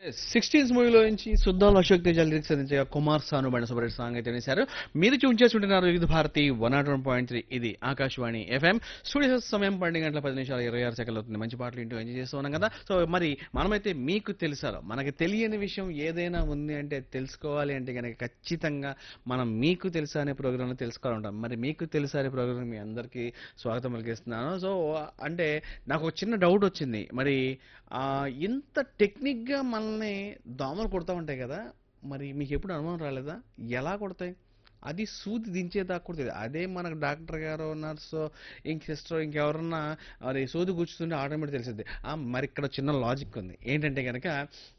sixteens మూవీలో నుంచి శుద్ధాలు Ashok Teja lyrics అందించగా కుమార్ సాను బండ సుబ్రెడ్డి సాంగ్ అయితే వేశారు మీరు చూన్ చేసుకుంటున్నారు Vividh Bharati one nought one point three ఇది ఆకాశవాణి ఎఫ్ఎం స్టూడియో సమయం పన్నెండు గంటల పది నిమిషాలు ఇరవై ఆరు సెకండ్లు అవుతుంది మంచి పాటలు ఇంటూ ఎంజాయ్ చేస్తూ ఉన్నాం కదా సో మరి మనమైతే మీకు తెలుసాలో మనకి తెలియని విషయం ఏదైనా ఉంది అంటే తెలుసుకోవాలి అంటే కనుక ఖచ్చితంగా మనం మీకు తెలుసా అనే ప్రోగ్రాంలో తెలుసుకోవాలి ఉంటాం మరి మీకు తెలుసా అనే ప్రోగ్రాం మీ అందరికీ స్వాగతం పలికిస్తున్నాను సో అంటే నాకు ఒక చిన్న డౌట్ వచ్చింది మరి ఆ, ఇంత టెక్నిక్గా మనల్ని దోమలు కొడతా ఉంటాయి కదా మరి మీకు ఎప్పుడు అనుమానం రాలేదా ఎలా కొడతాయి అది సూది దించేదాకా కూడా తెలియదు అదే మనకు డాక్టర్ గారు నర్సు ఇంక సిస్టర్ ఇంకెవరన్నా మరి సూది కూర్చుంటే ఆటోమేటిక్ తెలిసింది మరి ఇక్కడ చిన్న లాజిక్ ఉంది ఏంటంటే కనుక